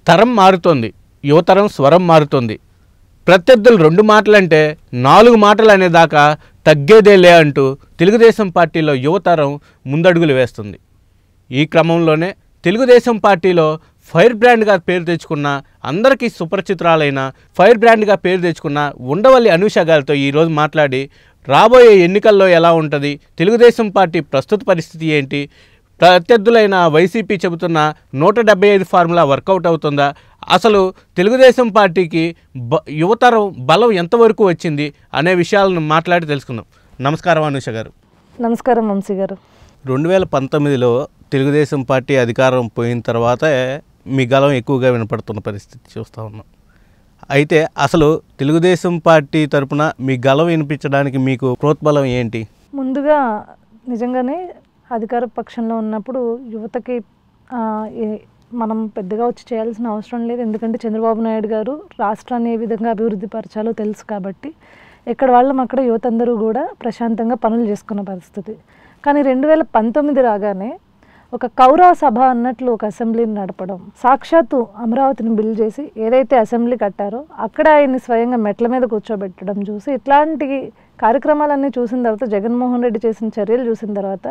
తరం మారుతోంది యువతరం స్వరం మారుతోంది ప్రత్యర్థులు రెండు మాటలంటే నాలుగు మాటలు అనేదాకా తగ్గేదేలే అంటూ తెలుగుదేశం పార్టీలో యువతరం ముందడుగులు వేస్తుంది ఈ క్రమంలోనే తెలుగుదేశం పార్టీలో ఫైర్ బ్రాండ్గా పేరు తెచ్చుకున్న అందరికీ సుపరిచితురాలైన ఫైర్ బ్రాండ్గా పేరు తెచ్చుకున్న ఉండవల్లి అనూష గారితో ఈరోజు మాట్లాడి రాబోయే ఎన్నికల్లో ఎలా ఉంటుంది తెలుగుదేశం పార్టీ ప్రస్తుత పరిస్థితి ఏంటి ప్రత్యర్థులైన వైసీపీ చెబుతున్న నూట డెబ్బై ఐదు ఫార్ములా వర్కౌట్ అవుతుందా అసలు తెలుగుదేశం పార్టీకి బ యువతరం బలం ఎంతవరకు వచ్చింది అనే విషయాలను మాట్లాడి తెలుసుకుందాం నమస్కారం అనూష గారు నమస్కారం వంశీ గారు రెండు వేల పంతొమ్మిదిలో తెలుగుదేశం పార్టీ అధికారం పోయిన తర్వాతే మీ గలం ఎక్కువగా వినపడుతున్న పరిస్థితి చూస్తూ ఉన్నాం అయితే అసలు తెలుగుదేశం పార్టీ తరపున మీ గలం వినిపించడానికి మీకు ప్రోత్బలం ఏంటి ముందుగా నిజంగానే అధికార పక్షంలో ఉన్నప్పుడు యువతకి ఆ, ఏ- మనం పెద్దగా వచ్చి చేయాల్సిన అవసరం లేదు ఎందుకంటే చంద్రబాబు నాయుడు గారు రాష్ట్రాన్ని ఏ విధంగా అభివృద్ధి పరచాలో తెలుసు కాబట్టి ఎక్కడ వాళ్ళం అక్కడ యువత అందరూ కూడా ప్రశాంతంగా పనులు చేసుకున్న పరిస్థితి కానీ రెండు వేల పంతొమ్మిది రాగానే ఒక కౌరవ సభ అన్నట్లు ఒక అసెంబ్లీని నడపడం సాక్షాత్తు అమరావతిని బిల్ చేసి ఏదైతే అసెంబ్లీ కట్టారో అక్కడ ఆయన్ని స్వయంగా మెట్ల మీద కూర్చోబెట్టడం చూసి ఇట్లాంటి కార్యక్రమాలన్నీ చూసిన తర్వాత జగన్మోహన్ రెడ్డి చేసిన చర్యలు చూసిన తర్వాత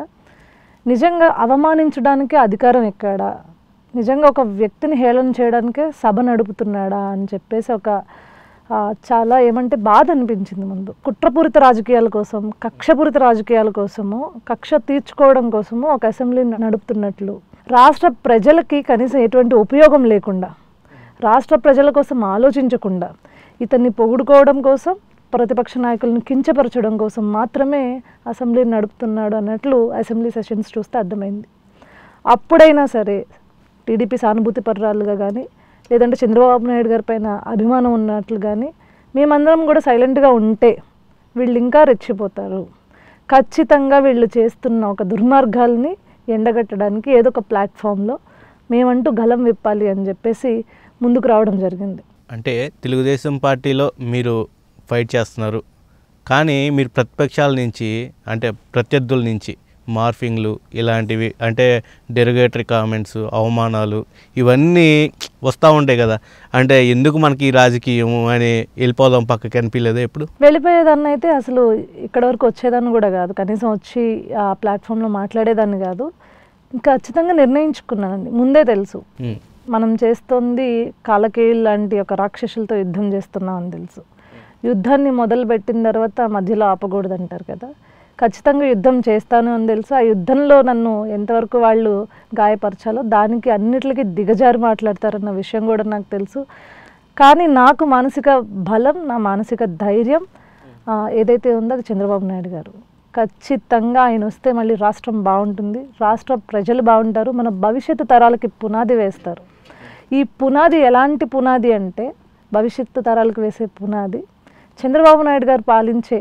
నిజంగా అవమానించడానికి అధికారం ఎక్కడా నిజంగా ఒక వ్యక్తిని హేళన చేయడానికే సభ నడుపుతున్నాడా అని చెప్పేసి ఒక ఆ, చాలా ఏమంటే బాధ అనిపించింది ముందు కుట్రపూరిత రాజకీయాల కోసం కక్షపూరిత రాజకీయాల కోసము కక్ష తీర్చుకోవడం కోసము ఒక అసెంబ్లీని నడుపుతున్నట్లు రాష్ట్ర ప్రజలకి కనీసం ఎటువంటి ఉపయోగం లేకుండా రాష్ట్ర ప్రజల కోసం ఆలోచించకుండా ఇతన్ని పొగుడుకోవడం కోసం ప్రతిపక్ష నాయకులను కించపరచడం కోసం మాత్రమే అసెంబ్లీని నడుపుతున్నాడు అన్నట్లు అసెంబ్లీ సెషన్స్ చూస్తే అర్థమైంది అప్పుడైనా సరే టీడీపీ సానుభూతి పర్రాలుగా కానీ లేదంటే చంద్రబాబు నాయుడు గారి పైన అభిమానం ఉన్నట్లు కానీ మేమందరం కూడా సైలెంట్గా ఉంటే వీళ్ళు ఇంకా రెచ్చిపోతారు ఖచ్చితంగా వీళ్ళు చేస్తున్న ఒక దుర్మార్గాల్ని ఎండగట్టడానికి ఏదో ఒక ప్లాట్ఫామ్లో మేమంటూ గలం విప్పాలి అని చెప్పేసి ముందుకు రావడం జరిగింది అంటే తెలుగుదేశం పార్టీలో మీరు ఫైట్ చేస్తున్నారు కానీ మీరు ప్రతిపక్షాల నుంచి అంటే ప్రత్యర్థుల నుంచి మార్ఫింగ్లు ఇలాంటివి అంటే డెరిగేటరీ కామెంట్స్ అవమానాలు ఇవన్నీ వస్తూ ఉంటాయి కదా అంటే ఎందుకు మనకి ఈ రాజకీయం అని వెళ్ళిపోదాం పక్కకి అనిపించలేదా ఎప్పుడు వెళ్ళిపోయేదాన్ని అయితే అసలు ఇక్కడ వరకు వచ్చేదాన్ని కూడా కాదు కనీసం వచ్చి ఆ ప్లాట్ఫామ్లో మాట్లాడేదాన్ని కాదు ఖచ్చితంగా నిర్ణయించుకున్నానండి ముందే తెలుసు ఉమ్. మనం చేస్తుంది కాలకేయులు లాంటి ఒక రాక్షసులతో యుద్ధం చేస్తున్నాం అని తెలుసు యుద్ధాన్ని మొదలు పెట్టిన తర్వాత మధ్యలో ఆపకూడదు అంటారు కదా ఖచ్చితంగా యుద్ధం చేస్తాను అని తెలుసు ఆ యుద్ధంలో నన్ను ఎంతవరకు వాళ్ళు గాయపరచాలో దానికి అన్నిటికీ దిగజారి మాట్లాడతారన్న విషయం కూడా నాకు తెలుసు కానీ నాకు మానసిక బలం నా మానసిక ధైర్యం ఆ, ఏదైతే ఉందో అది చంద్రబాబు నాయుడు గారు ఖచ్చితంగా ఆయన వస్తే మళ్ళీ రాష్ట్రం బాగుంటుంది రాష్ట్ర ప్రజలు బాగుంటారు మన భవిష్యత్తు తరాలకి పునాది వేస్తారు ఈ పునాది ఎలాంటి పునాది అంటే భవిష్యత్తు తరాలకు వేసే పునాది చంద్రబాబు నాయుడు గారు పాలించే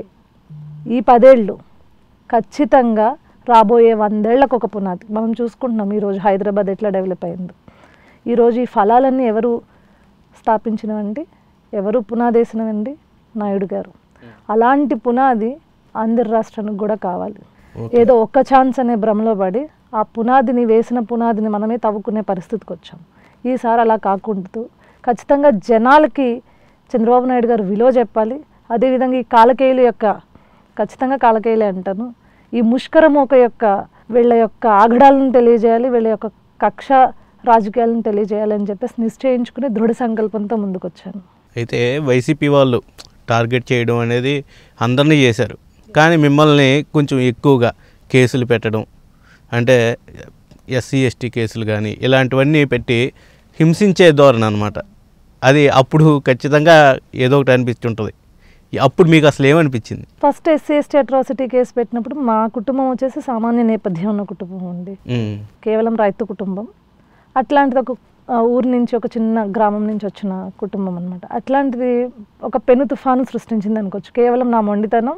ఈ పదేళ్ళు ఖచ్చితంగా రాబోయే వందేళ్లకు ఒక పునాది మనం చూసుకుంటున్నాం ఈరోజు హైదరాబాద్ ఎట్లా డెవలప్ అయిందో ఈరోజు ఈ ఫలాలన్నీ ఎవరు స్థాపించినవండి ఎవరు పునాదేసినవండి నాయుడు గారు అలాంటి పునాది ఆంధ్ర రాష్ట్రానికి కూడా కావాలి ఏదో ఒక్క ఛాన్స్ అనే భ్రమలో పడి ఆ పునాదిని వేసిన పునాదిని మనమే తవ్వుకునే పరిస్థితికి వచ్చాం ఈసారి అలా కాకుండా ఖచ్చితంగా జనాలకి చంద్రబాబు నాయుడు గారు విలువ చెప్పాలి అదేవిధంగా ఈ కాలకేయుల యొక్క ఖచ్చితంగా కాలకేయులే అంటాను ఈ ముష్కరమోక యొక్క వీళ్ళ యొక్క ఆగడాలను తెలియజేయాలి వీళ్ళ యొక్క కక్ష రాజకీయాలను తెలియజేయాలి అని చెప్పేసి నిశ్చయించుకుని దృఢ సంకల్పంతో ముందుకొచ్చాను అయితే వైసీపీ వాళ్ళు టార్గెట్ చేయడం అనేది అందరినీ చేశారు కానీ మిమ్మల్ని కొంచెం ఎక్కువగా కేసులు పెట్టడం అంటే ఎస్సీ ఎస్టీ కేసులు కానీ ఇలాంటివన్నీ పెట్టి హింసించే ధోరణి అనమాట అది అప్పుడు ఖచ్చితంగా ఏదో ఒకటి అనిపిస్తుంటుంది అప్పుడు మీకు అసలు ఏమనిపించింది first SC ST atrocity case పెట్టినప్పుడు మా కుటుంబం వచ్చేసి సామాన్య నేపథ్యం ఉన్న కుటుంబం అండి ఉమ్, కేవలం రైతు కుటుంబం అట్లాంటిది ఒక ఆ, ఊరి నుంచి ఒక చిన్న గ్రామం నుంచి వచ్చిన కుటుంబం అనమాట అట్లాంటిది ఒక పెను తుఫాను సృష్టించింది అనుకోవచ్చు కేవలం నా మొండితనం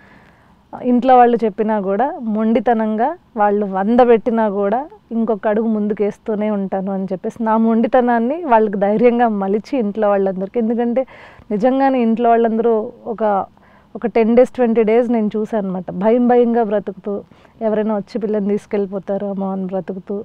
ఇంట్లో వాళ్ళు చెప్పినా కూడా మొండితనంగా వాళ్ళు వంద పెట్టినా కూడా ఇంకొక అడుగు ముందుకేస్తూనే ఉంటాను అని చెప్పేసి నా మొండితనాన్ని వాళ్ళకి ధైర్యంగా మలిచి ఇంట్లో వాళ్ళందరికీ ఎందుకంటే నిజంగానే ఇంట్లో వాళ్ళందరూ ఒక ఒక టెన్ డేస్ ట్వంటీ డేస్ నేను చూసాను అనమాట భయం భయంగా బ్రతుకుతూ ఎవరైనా వచ్చి పిల్లని తీసుకెళ్ళిపోతారు అమ్మో అని బ్రతుకుతూ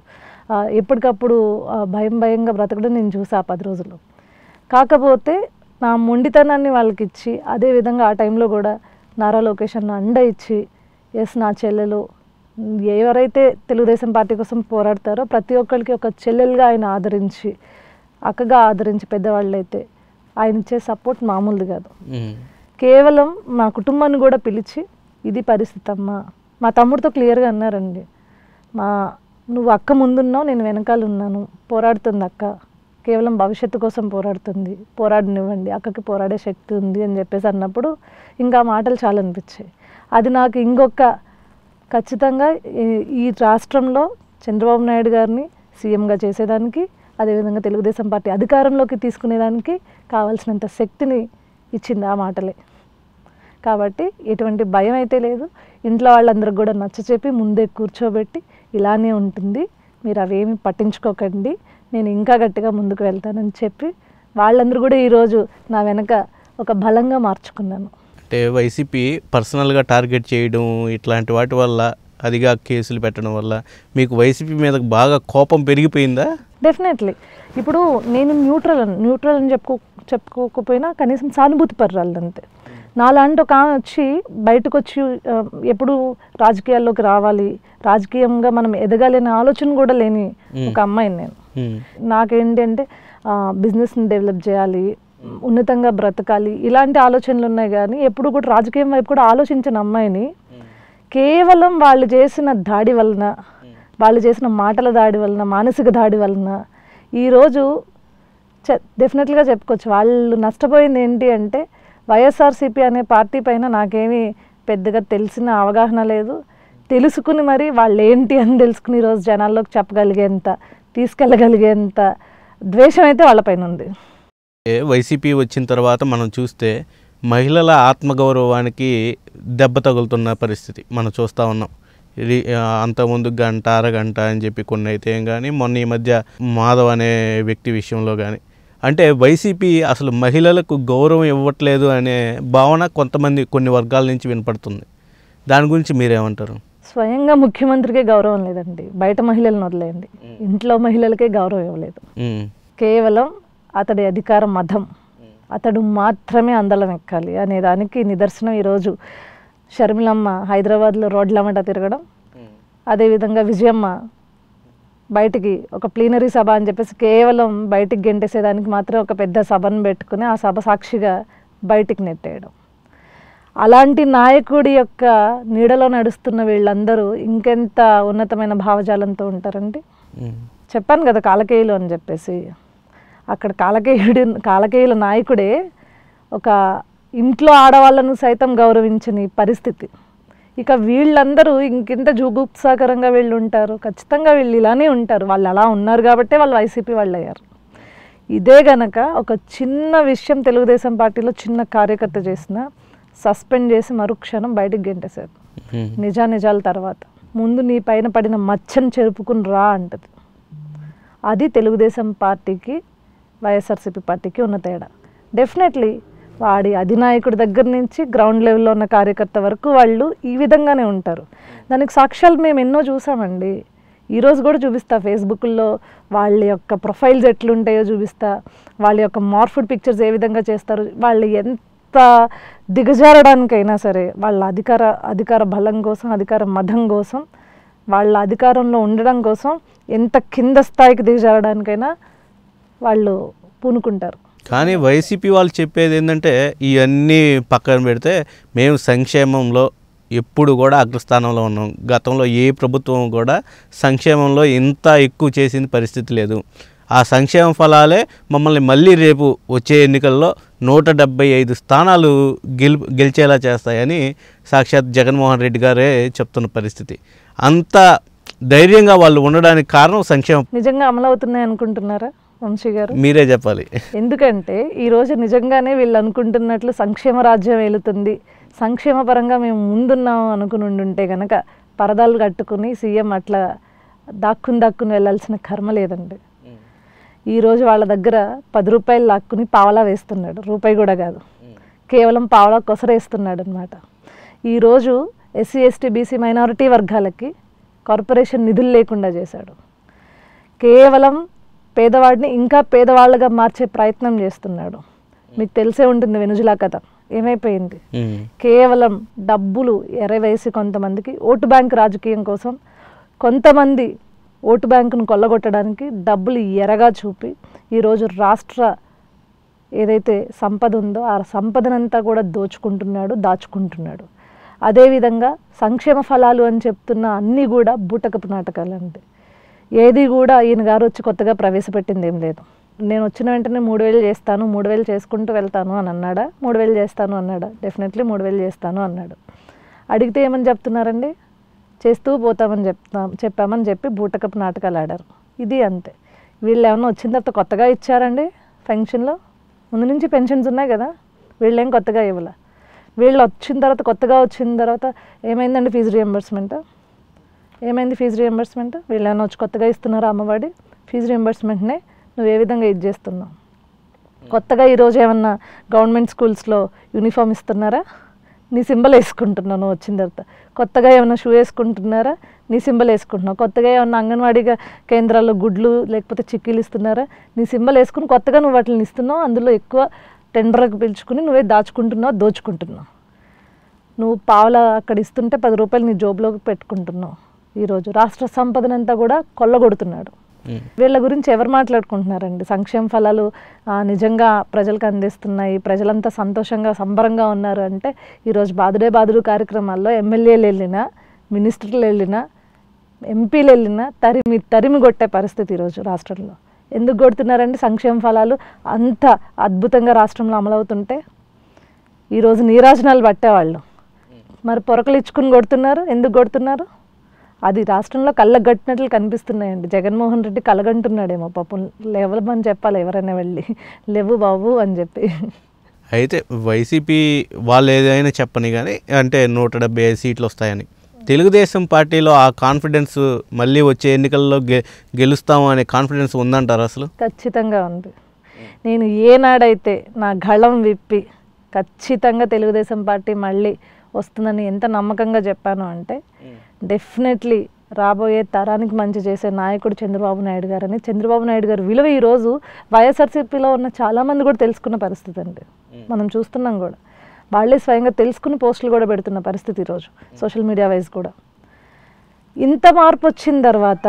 ఆ, ఎప్పటికప్పుడు ఆ, భయం భయంగా బ్రతకడం నేను చూసా ఆ పది రోజులు కాకపోతే నా మొండితనాన్ని వాళ్ళకి ఇచ్చి అదే విధంగా ఆ టైంలో కూడా నారా లోకేష్ అన్న అండ ఇచ్చి ఎస్ నా చెల్లెలు ఎవరైతే తెలుగుదేశం పార్టీ కోసం పోరాడతారో ప్రతి ఒక్కరికి ఒక చెల్లెలుగా ఆయన ఆదరించి అక్కగా ఆదరించి పెద్దవాళ్ళైతే ఆయన ఇచ్చే సపోర్ట్ మామూలుది కాదు ఉమ్. కేవలం మా కుటుంబాన్ని కూడా పిలిచి ఇది పరిస్థితి అమ్మా మా తమ్ముడితో క్లియర్గా అన్నారండి మా నువ్వు అక్క ముందున్నావు నేను వెనకాల ఉన్నాను పోరాడుతుంది అక్క కేవలం భవిష్యత్తు కోసం పోరాడుతుంది పోరాడనివ్వండి అక్కకి పోరాడే శక్తి ఉంది అని చెప్పేసి అన్నప్పుడు ఇంకా ఆ మాటలు చాలా అనిపించాయి అది నాకు ఇంకొక ఖచ్చితంగా ఈ- ఈ రాష్ట్రంలో చంద్రబాబు నాయుడు గారిని సీఎంగా చేసేదానికి అదేవిధంగా తెలుగుదేశం పార్టీ అధికారంలోకి తీసుకునేదానికి కావాల్సినంత శక్తిని ఇచ్చింది ఆ మాటలే కాబట్టి ఎటువంటి భయం అయితే లేదు ఇంట్లో వాళ్ళందరికి కూడా నచ్చ చెప్పి ముందే కూర్చోబెట్టి ఇలానే ఉంటుంది మీరు అవేమి పట్టించుకోకండి నేను ఇంకా గట్టిగా ముందుకు వెళ్తానని చెప్పి వాళ్ళందరూ కూడా ఈరోజు నా వెనక ఒక బలంగా మార్చుకున్నాను అంటే వైసీపీ పర్సనల్గా టార్గెట్ చేయడం ఇట్లాంటి వాటి వల్ల అదిగా కేసులు పెట్టడం వల్ల మీకు వైసీపీ మీద బాగా కోపం పెరిగిపోయిందా డెఫినెట్లీ ఇప్పుడు నేను న్యూట్రల్ అని న్యూట్రల్ అని చెప్పుకో చెప్పుకోకపోయినా కనీసం సానుభూతి పర్రాలి అంతే నాలాంటి ఒక ఆమె వచ్చి బయటకు వచ్చి ఆ, ఎప్పుడు రాజకీయాల్లోకి రావాలి రాజకీయంగా మనం ఎదగాలి అనే ఆలోచన కూడా లేని ఒక అమ్మాయిని నేను ఉమ్. నాకేంటి అంటే బిజినెస్ని డెవలప్ చేయాలి ఉన్నతంగా బ్రతకాలి ఇలాంటి ఆలోచనలు ఉన్నాయి కానీ ఎప్పుడు కూడా రాజకీయం వైపు కూడా ఆలోచించిన అమ్మాయిని కేవలం వాళ్ళు చేసిన దాడి వలన వాళ్ళు చేసిన మాటల దాడి వలన మానసిక దాడి వలన ఈరోజు చె డెఫినెట్గా చెప్పుకోవచ్చు వాళ్ళు నష్టపోయింది ఏంటి అంటే వైఎస్ఆర్సీపీ అనే పార్టీ పైన నాకేమీ పెద్దగా తెలిసిన అవగాహన లేదు తెలుసుకుని మరి వాళ్ళు ఏంటి అని తెలుసుకుని ఈరోజు జనాల్లోకి చెప్పగలిగేంత తీసుకెళ్ళగలిగేంత ద్వేషం అయితే వాళ్ళపైన ఉంది ఏ వైసీపీ వచ్చిన తర్వాత మనం చూస్తే మహిళల ఆత్మగౌరవానికి దెబ్బ తగులుతున్న పరిస్థితి మనం చూస్తూ ఉన్నాం ఇది ఆ, అంతకుముందు గంట అరగంట అని చెప్పి కొన్ని అయితే కానీ మొన్న ఈ మధ్య మాధవ్ అనే వ్యక్తి విషయంలో కానీ అంటే వైసీపీ అసలు మహిళలకు గౌరవం ఇవ్వట్లేదు అనే భావన కొంతమంది కొన్ని వర్గాల నుంచి వినపడుతుంది దాని గురించి మీరేమంటారు స్వయంగా ముఖ్యమంత్రికే గౌరవం లేదండి బయట మహిళలను వదిలేయండి ఇంట్లో మహిళలకే గౌరవం ఇవ్వలేదు ఉమ్, కేవలం అతడి అధికార మతం అతడు మాత్రమే అందలం ఎక్కాలి అనే దానికి నిదర్శనం ఈరోజు షర్మిలమ్మ హైదరాబాద్లో రోడ్లమ్మట తిరగడం అదేవిధంగా విజయమ్మ బయటికి ఒక ప్లీనరీ సభ అని చెప్పేసి కేవలం బయటికి గెంటేసేదానికి మాత్రం ఒక పెద్ద సభను పెట్టుకుని ఆ సభ సాక్షిగా బయటికి నెట్టేయడం అలాంటి నాయకుడి యొక్క నీడలో నడుస్తున్న వీళ్ళందరూ ఇంకెంత ఉన్నతమైన భావజాలంతో ఉంటారండి ఉమ్, చెప్పాను కదా కాలకేయులు అని చెప్పేసి అక్కడ కాలకేయుడి కాలకేయుల నాయకుడే ఒక ఇంట్లో ఆడవాళ్ళను సైతం గౌరవించని పరిస్థితి ఇక వీళ్ళందరూ ఇంకెంత జుగుప్సాకరంగా వీళ్ళు ఉంటారు ఖచ్చితంగా వీళ్ళు ఇలానే ఉంటారు వాళ్ళు అలా ఉన్నారు కాబట్టే వాళ్ళు వైసీపీ వాళ్ళు అయ్యారు ఇదే గనక ఒక చిన్న విషయం తెలుగుదేశం పార్టీలో చిన్న కార్యకర్త చేసిన సస్పెండ్ చేసి మరుక్షణం బయటికి గెంటేశారు ఉమ్, నిజా నిజాల తర్వాత ముందు నీ పైన పడిన మచ్చని చెరుపుకుని రా అంటది అది తెలుగుదేశం పార్టీకి వైఎస్ఆర్సీపీ పార్టీకి ఉన్న తేడా డెఫినెట్లీ వాడి అధినాయకుడి దగ్గర నుంచి గ్రౌండ్ లెవెల్లో ఉన్న కార్యకర్త వరకు వాళ్ళు ఈ విధంగానే ఉంటారు దానికి సాక్ష్యాలు మేము ఎన్నో చూసామండి ఈరోజు కూడా చూపిస్తా ఫేస్బుక్లో వాళ్ళ యొక్క ప్రొఫైల్స్ ఎట్లుంటాయో చూపిస్తా వాళ్ళ యొక్క మార్ఫుడ్ పిక్చర్స్ ఏ విధంగా చేస్తారు వాళ్ళు ఎంత దిగజారడానికైనా సరే వాళ్ళ అధికార అధికార బలం కోసం అధికార మదం కోసం వాళ్ళ అధికారంలో ఉండడం కోసం ఎంత కింద స్థాయికి దిగజారడానికైనా వాళ్ళు పూనుకుంటారు కానీ వైసీపీ వాళ్ళు చెప్పేది ఏంటంటే ఇవన్నీ పక్కన పెడితే మేము సంక్షేమంలో ఎప్పుడు కూడా అగ్రస్థానంలో ఉన్నాం గతంలో ఏ ప్రభుత్వం కూడా సంక్షేమంలో ఇంత ఎక్కువ చేసిన పరిస్థితి లేదు ఆ సంక్షేమ ఫలాలే మమ్మల్ని మళ్ళీ రేపు వచ్చే ఎన్నికల్లో నూట డెబ్బై ఐదు స్థానాలు గెలు గెలిచేలా చేస్తాయని సాక్షాత్ జగన్మోహన్ రెడ్డి గారే చెప్తున్న పరిస్థితి అంత ధైర్యంగా వాళ్ళు ఉండడానికి కారణం సంక్షేమం నిజంగా అమలవుతున్నాయి అనుకుంటున్నారా వంశీ గారు మీరే చెప్పాలి ఎందుకంటే ఈరోజు నిజంగానే వీళ్ళు అనుకుంటున్నట్లు సంక్షేమ రాజ్యం వెళుతుంది సంక్షేమ పరంగా మేము ముందున్నాం అనుకుని ఉండుంటే గనక పరదాలు కట్టుకుని సీఎం అట్లా దాక్కుని దాక్కుని వెళ్ళాల్సిన కర్మ లేదండి ఈరోజు వాళ్ళ దగ్గర పది రూపాయలు లాక్కుని పావలా వేస్తున్నాడు రూపాయి కూడా కాదు కేవలం పావలా కొసరేస్తున్నాడు అనమాట ఈరోజు ఎస్సీ ఎస్టీ బీసీ మైనారిటీ వర్గాలకి కార్పొరేషన్ నిధులు లేకుండా చేశాడు కేవలం పేదవాడిని ఇంకా పేదవాళ్ళగా మార్చే ప్రయత్నం చేస్తున్నాడు మీకు తెలిసే ఉంటుంది వెనుజులా కథ ఏమైపోయింది ఉమ్. కేవలం డబ్బులు ఎరవేసి కొంతమందికి ఓటు బ్యాంక్ రాజకీయం కోసం కొంతమంది ఓటు బ్యాంకును కొల్లగొట్టడానికి డబ్బులు ఎరగా చూపి ఈరోజు రాష్ట్ర ఏదైతే సంపద ఉందో ఆ సంపదనంతా కూడా దోచుకుంటున్నాడు దాచుకుంటున్నాడు అదేవిధంగా సంక్షేమ ఫలాలు అని చెప్తున్న అన్నీ కూడా బూటకపు నాటకాలు అంటే ఏది కూడా ఈయన గారు వచ్చి కొత్తగా ప్రవేశపెట్టింది ఏం లేదు నేను వచ్చిన వెంటనే మూడు వేలు చేస్తాను మూడు వేలు చేసుకుంటూ వెళ్తాను అని అన్నాడా మూడు వేలు చేస్తాను అన్నాడా డెఫినెట్లీ మూడు వేలు చేస్తాను అన్నాడు అడిగితే ఏమని చెప్తున్నారండి చేస్తూ పోతామని చెప్తాం చెప్పామని చెప్పి బూటకపు నాటకాలు ఆడారు ఇది అంతే వీళ్ళు ఏమన్నా వచ్చిన తర్వాత కొత్తగా ఇచ్చారండి పెన్షన్లో ముందు నుంచి పెన్షన్స్ ఉన్నాయి కదా వీళ్ళేం కొత్తగా ఇవ్వాల వీళ్ళు వచ్చిన తర్వాత కొత్తగా వచ్చిన తర్వాత ఏమైందండి ఫీజు రియంబర్స్మెంట్ ఏమైంది ఫీజు రియంబర్స్మెంట్ వీళ్ళు ఏమైనా వచ్చి కొత్తగా ఇస్తున్నారా అమ్మఒడి ఫీజు రియంబర్స్మెంట్నే నువ్వు ఏ విధంగా ఇది చేస్తున్నావు కొత్తగా ఈరోజు ఏమన్నా గవర్నమెంట్ స్కూల్స్లో యూనిఫామ్ ఇస్తున్నారా నీ సింబల్ వేసుకుంటున్నావు నువ్వు వచ్చిన తర్వాత కొత్తగా ఏమైనా షూ వేసుకుంటున్నారా నీ సింబల్ వేసుకుంటున్నావు కొత్తగా ఏమన్నా అంగన్వాడీగా కేంద్రాల్లో గుడ్లు లేకపోతే చిక్కీలు ఇస్తున్నారా నీ సింబల్ వేసుకుని కొత్తగా నువ్వు వాటిని ఇస్తున్నావు అందులో ఎక్కువ టెండర్లకు పిలుచుకుని నువ్వే దాచుకుంటున్నావు దోచుకుంటున్నావు నువ్వు పావుల అక్కడ ఇస్తుంటే పది రూపాయలు నీ జోబులోకి పెట్టుకుంటున్నావు ఈరోజు రాష్ట్ర సంపదనంతా కూడా కొల్లగొడుతున్నాడు ఉమ్. వీళ్ళ గురించి ఎవరు మాట్లాడుకుంటున్నారండి సంక్షేమ ఫలాలు ఆ, నిజంగా ప్రజలకు అందిస్తున్నాయి ప్రజలంతా సంతోషంగా సంబరంగా ఉన్నారు అంటే ఈరోజు బాదుడే బాదుడు కార్యక్రమాల్లో ఎమ్మెల్యేలు వెళ్ళినా మినిస్టర్లు వెళ్ళినా ఎంపీలు వెళ్ళినా తరిమి తరిమి కొట్టే పరిస్థితి ఈరోజు రాష్ట్రంలో ఎందుకు కొడుతున్నారండి సంక్షేమ ఫలాలు అంత అద్భుతంగా రాష్ట్రంలో అమలవుతుంటే ఈరోజు నీరాజనాలు పట్టేవాళ్ళు మరి పొరకలు ఇచ్చుకుని కొడుతున్నారు ఎందుకు కొడుతున్నారు అది రాష్ట్రంలో కళ్ళగట్టినట్లు కనిపిస్తున్నాయండి జగన్మోహన్ రెడ్డి కలగంటున్నాడేమో పాపం లేవమని చెప్పాలి ఎవరైనా వెళ్ళి లేవు బాబు అని చెప్పి అయితే వైసీపీ వాళ్ళు ఏదైనా చెప్పని కానీ అంటే నూట డెబ్బై ఐదు సీట్లు వస్తాయని తెలుగుదేశం పార్టీలో ఆ కాన్ఫిడెన్స్ మళ్ళీ వచ్చే ఎన్నికల్లో గె గెలుస్తాము అనే కాన్ఫిడెన్స్ ఉందంటారు అసలు ఖచ్చితంగా ఉంది నేను ఏనాడైతే నా గళం విప్పి ఖచ్చితంగా తెలుగుదేశం పార్టీ మళ్ళీ వస్తుందని ఎంత నమ్మకంగా చెప్పాను అంటే డెఫినెట్లీ రాబోయే తరానికి మంచి చేసే నాయకుడు చంద్రబాబు నాయుడు గారని చంద్రబాబు నాయుడు గారు విలువ ఈరోజు వైఎస్ఆర్సీపీలో ఉన్న చాలామంది కూడా తెలుసుకున్న పరిస్థితి అండి మనం చూస్తున్నాం కూడా వాళ్ళే స్వయంగా తెలుసుకుని పోస్టులు కూడా పెడుతున్న పరిస్థితి ఈరోజు సోషల్ మీడియా వైజ్ కూడా ఇంత మార్పు వచ్చిన తర్వాత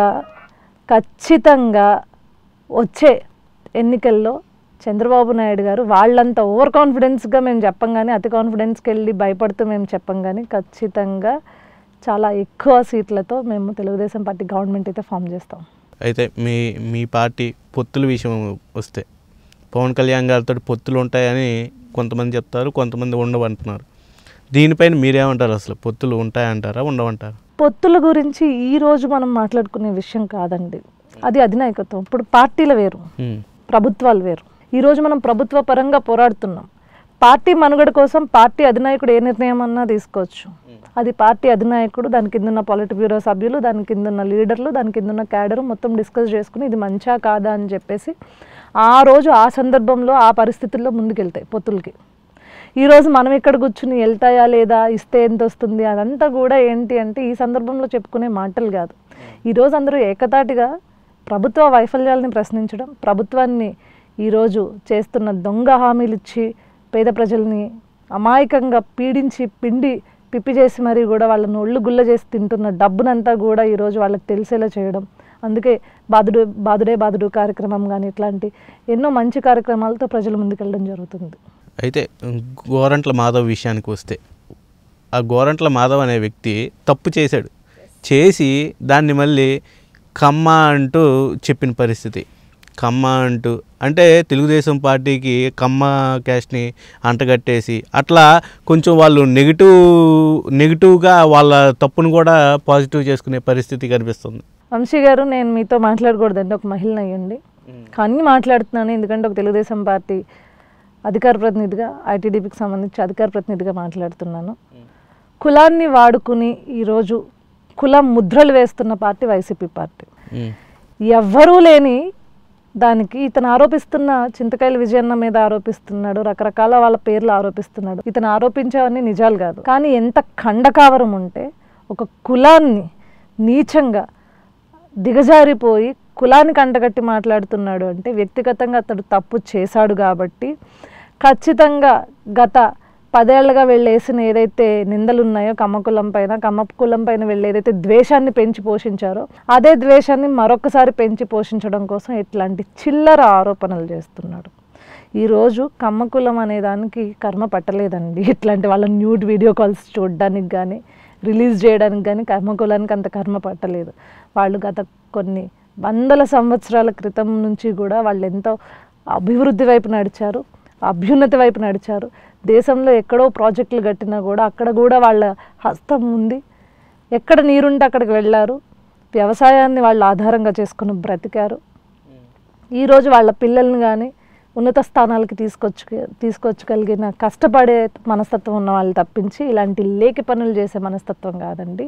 ఖచ్చితంగా వచ్చే ఎన్నికల్లో చంద్రబాబు నాయుడు గారు వాళ్ళంతా ఓవర్ కాన్ఫిడెన్స్గా మేము చెప్పం కానీ అతి కాన్ఫిడెన్స్కి వెళ్ళి భయపడుతూ మేము చెప్పం కానీ ఖచ్చితంగా చాలా ఎక్కువ సీట్లతో మేము తెలుగుదేశం పార్టీ గవర్నమెంట్ అయితే ఫామ్ చేస్తాం అయితే మీ మీ పార్టీ పొత్తుల విషయం వస్తే పవన్ కళ్యాణ్ గారితో పొత్తులు ఉంటాయని కొంతమంది చెప్తారు కొంతమంది ఉండవంటున్నారు దీనిపైన మీరేమంటారు అసలు పొత్తులు ఉంటాయంటారా ఉండవంటారా పొత్తుల గురించి ఈ రోజు మనం మాట్లాడుకునే విషయం కాదండి అది అధినాయకత్వం ఇప్పుడు పార్టీల వేరు ఉమ్, ప్రభుత్వాలు వేరు ఈరోజు మనం ప్రభుత్వ పరంగా పోరాడుతున్నాం పార్టీ మనుగడ కోసం పార్టీ అధినాయకుడు ఏ నిర్ణయం అన్నా తీసుకోవచ్చు అది పార్టీ అధినాయకుడు దాని కింద ఉన్న పాలిట్ బ్యూరో సభ్యులు దాని కింద ఉన్న లీడర్లు దాని కింద ఉన్న క్యాడర్ మొత్తం డిస్కస్ చేసుకుని ఇది మంచా కాదా అని చెప్పేసి ఆ రోజు ఆ సందర్భంలో ఆ పరిస్థితుల్లో ముందుకెళ్తాయి పొత్తులకి ఈరోజు మనం ఇక్కడ కూర్చుని వెళ్తాయా లేదా ఇస్తే ఎంత వస్తుంది అదంతా కూడా ఏంటి అంటే ఈ సందర్భంలో చెప్పుకునే మాటలు కాదు ఈరోజు అందరూ ఏకతాటిగా ప్రభుత్వ వైఫల్యాలని ప్రశ్నించడం ప్రభుత్వాన్ని ఈరోజు చేస్తున్న దొంగ హామీలు ఇచ్చి పేద ప్రజల్ని అమాయకంగా పీడించి పిండి పిప్పి చేసి మరీ కూడా వాళ్ళని ఒళ్ళు గుల్ల చేసి తింటున్న డబ్బునంతా కూడా ఈరోజు వాళ్ళకి తెలిసేలా చేయడం అందుకే బాదుడు బాదుడే బాదుడు కార్యక్రమం కానీ ఇట్లాంటి ఎన్నో మంచి కార్యక్రమాలతో ప్రజల ముందుకెళ్ళడం జరుగుతుంది అయితే గోరంట్ల మాధవ్ విషయానికి వస్తే ఆ గోరంట్ల మాధవ్ అనే వ్యక్తి తప్పు చేశాడు చేసి దాన్ని మళ్ళీ కమ్మ అంటూ చెప్పిన పరిస్థితి కమ్మ అంటూ అంటే తెలుగుదేశం పార్టీకి కమ్మ క్యాస్ట్ని అంటగట్టేసి అట్లా కొంచెం వాళ్ళు నెగిటివ్ నెగిటివ్గా వాళ్ళ తప్పును కూడా పాజిటివ్ చేసుకునే పరిస్థితి కనిపిస్తుంది వంశీ గారు నేను మీతో మాట్లాడకూడదండి ఒక మహిళను అయ్యండి కానీ మాట్లాడుతున్నాను ఎందుకంటే ఒక తెలుగుదేశం పార్టీ అధికార ప్రతినిధిగా ఐటీడీపీకి సంబంధించి అధికార ప్రతినిధిగా మాట్లాడుతున్నాను కులాన్ని వాడుకుని ఈరోజు కులం ముద్రలు వేస్తున్న పార్టీ వైసీపీ పార్టీ ఉమ్, ఎవ్వరూ లేని దానికి ఇతను ఆరోపిస్తున్న చింతకాయల విజయన్న మీద ఆరోపిస్తున్నాడు రకరకాల వాళ్ళ పేర్లు ఆరోపిస్తున్నాడు ఇతను ఆరోపించేవన్నీ నిజాలు కాదు కానీ ఎంత ఖండకావరం ఉంటే ఒక కులాన్ని నీచంగా దిగజారిపోయి కులానికి అంటగట్టి మాట్లాడుతున్నాడు అంటే వ్యక్తిగతంగా అతడు తప్పు చేశాడు కాబట్టి ఖచ్చితంగా గత పదేళ్లుగా వీళ్ళు వేసిన ఏదైతే నిందలు ఉన్నాయో కమ్మ కులం పైన కమ్మ కులం పైన వీళ్ళు ఏదైతే ద్వేషాన్ని పెంచి పోషించారో అదే ద్వేషాన్ని మరొకసారి పెంచి పోషించడం కోసం ఇట్లాంటి చిల్లర ఆరోపణలు చేస్తున్నాడు ఈరోజు కమ్మ కులం అనే దానికి కర్మ పట్టలేదండి ఇట్లాంటి వాళ్ళ న్యూడ్ వీడియో కాల్స్ చూడడానికి కానీ రిలీజ్ చేయడానికి కానీ కర్మ కులానికి అంత కర్మ పట్టలేదు వాళ్ళు గత కొన్ని వందల సంవత్సరాల క్రితం నుంచి కూడా వాళ్ళు ఎంతో అభివృద్ధి వైపు నడిచారు అభ్యున్నతి వైపు నడిచారు దేశంలో ఎక్కడో ప్రాజెక్టులు కట్టినా కూడా అక్కడ కూడా వాళ్ళ హస్తం ఉంది ఎక్కడ నీరుంటే అక్కడికి వెళ్ళారు వ్యవసాయాన్ని వాళ్ళు ఆధారంగా చేసుకుని బ్రతికారు ఈరోజు వాళ్ళ పిల్లల్ని కానీ ఉన్నత స్థానాలకి తీసుకొచ్చు తీసుకొచ్చగలిగిన కష్టపడే మనస్తత్వం ఉన్న వాళ్ళు తప్పించి ఇలాంటి లేకి పనులు చేసే మనస్తత్వం కాదండి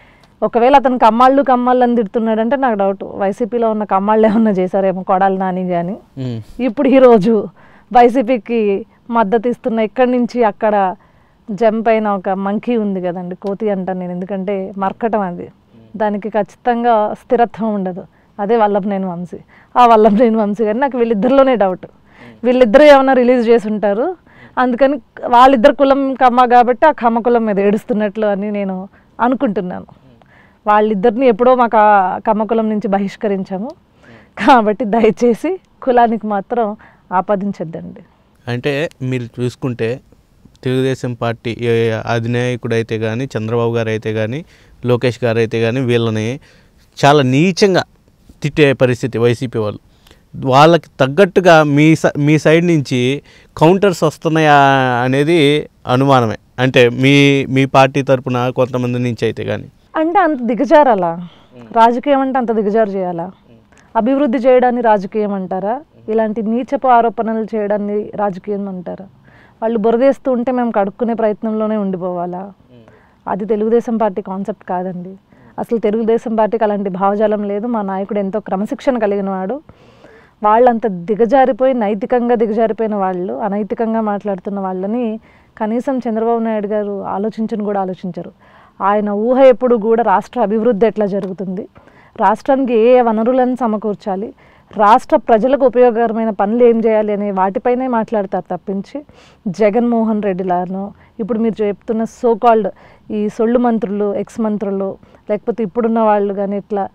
ఒకవేళ అతను కమ్మాళ్ళు కమ్మాళ్ళు అని తిడుతున్నాడంటే నాకు డౌట్ వైసీపీలో ఉన్న కమ్మాళ్ళు ఏమన్నా చేశారేమో కొడాలి నాని కానీ ఉమ్. ఇప్పుడు ఈరోజు వైసీపీకి మద్దతు ఇస్తున్న ఇక్కడి నుంచి అక్కడ జంప్ అయిన ఒక మంకీ ఉంది కదండి కోతి అంటాను నేను ఎందుకంటే మర్కటం అది దానికి ఖచ్చితంగా స్థిరత్వం ఉండదు అదే వల్లభనేని వంశీ ఆ వల్లభనేని వంశీ కానీ నాకు వీళ్ళిద్దరిలోనే డౌట్ వీళ్ళిద్దరూ ఏమైనా రిలీజ్ చేసి ఉంటారు అందుకని వాళ్ళిద్దరు కులం కమ్మ కాబట్టి ఆ కమ్మ కులం మీద ఏడుస్తున్నట్లు అని నేను అనుకుంటున్నాను వాళ్ళిద్దరిని ఎప్పుడో మాకు ఆ కమ్మ కులం నుంచి బహిష్కరించాము కాబట్టి దయచేసి కులానికి మాత్రం ఆపాదించొద్దండి అంటే మీరు చూసుకుంటే తెలుగుదేశం పార్టీ ఏ అధినాయకుడు అయితే కానీ చంద్రబాబు గారు అయితే కానీ లోకేష్ గారు అయితే కానీ వీళ్ళని చాలా నీచంగా తిట్టే పరిస్థితి వైసీపీ వాళ్ళు వాళ్ళకి తగ్గట్టుగా మీ స- మీ సైడ్ నుంచి కౌంటర్స్ వస్తున్నాయా అనేది అనుమానమే అంటే మీ మీ పార్టీ తరపున కొంతమంది నుంచి అయితే కానీ అంటే అంత దిగజారాలా రాజకీయం అంటే అంత దిగజారు చేయాలా అభివృద్ధి చేయడాన్ని రాజకీయం అంటారా ఇలాంటి నీచపు ఆరోపణలు చేయడాన్ని రాజకీయం అంటారా వాళ్ళు బురదేస్తూ ఉంటే మేము కడుక్కునే ప్రయత్నంలోనే ఉండిపోవాలా అది తెలుగుదేశం పార్టీ కాన్సెప్ట్ కాదండి అసలు తెలుగుదేశం పార్టీకి అలాంటి భావజాలం లేదు మా నాయకుడు ఎంతో క్రమశిక్షణ కలిగిన వాడు వాళ్ళంత దిగజారిపోయి నైతికంగా దిగజారిపోయిన వాళ్ళు అనైతికంగా మాట్లాడుతున్న వాళ్ళని కనీసం చంద్రబాబు నాయుడు గారు ఆలోచించని కూడా ఆలోచించరు ఆయన ఊహ ఎప్పుడు కూడా రాష్ట్ర అభివృద్ధి ఎట్లా జరుగుతుంది రాష్ట్రానికి ఏ ఏ వనరులను సమకూర్చాలి రాష్ట్ర ప్రజలకు ఉపయోగకరమైన పనులు ఏం చేయాలి అనే వాటిపైనే మాట్లాడతారు తప్పించి జగన్మోహన్ రెడ్డిలాను ఇప్పుడు మీరు చెప్తున్న సో కాల్డ్ ఈ సొళ్ళు మంత్రులు ఎక్స్ మంత్రులు లేకపోతే ఇప్పుడున్న వాళ్ళు కానీ ఇట్లా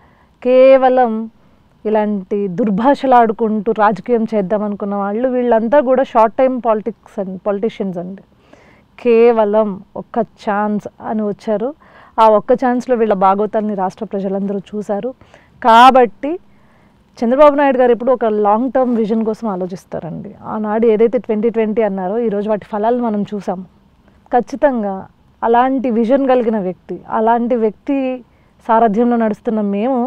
కేవలం ఇలాంటి దుర్భాషలు ఆడుకుంటూ రాజకీయం చేద్దాం అనుకున్న వాళ్ళు వీళ్ళంతా కూడా షార్ట్ టైం పాలిటిక్స్ అండి పొలిటీషియన్స్ అండి కేవలం ఒక్క ఛాన్స్ అని వచ్చారు ఆ ఒక్క ఛాన్స్లో వీళ్ళ భాగోతాన్ని రాష్ట్ర ప్రజలందరూ చూశారు కాబట్టి చంద్రబాబు నాయుడు గారు ఎప్పుడు ఒక లాంగ్ టర్మ్ విజన్ కోసం ఆలోచిస్తారండి ఆనాడు ఏదైతే ట్వంటీ ట్వంటీ అన్నారో ఈరోజు వాటి ఫలాలు మనం చూసాము ఖచ్చితంగా అలాంటి విజన్ కలిగిన వ్యక్తి అలాంటి వ్యక్తి సారథ్యంలో నడుస్తున్న మేము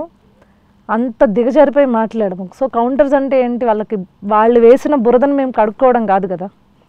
అంత దిగజారిపోయి మాట్లాడము సో కౌంటర్స్ అంటే ఏంటి వాళ్ళకి వాళ్ళు వేసిన బురదను మేము కడుక్కోవడం కాదు కదా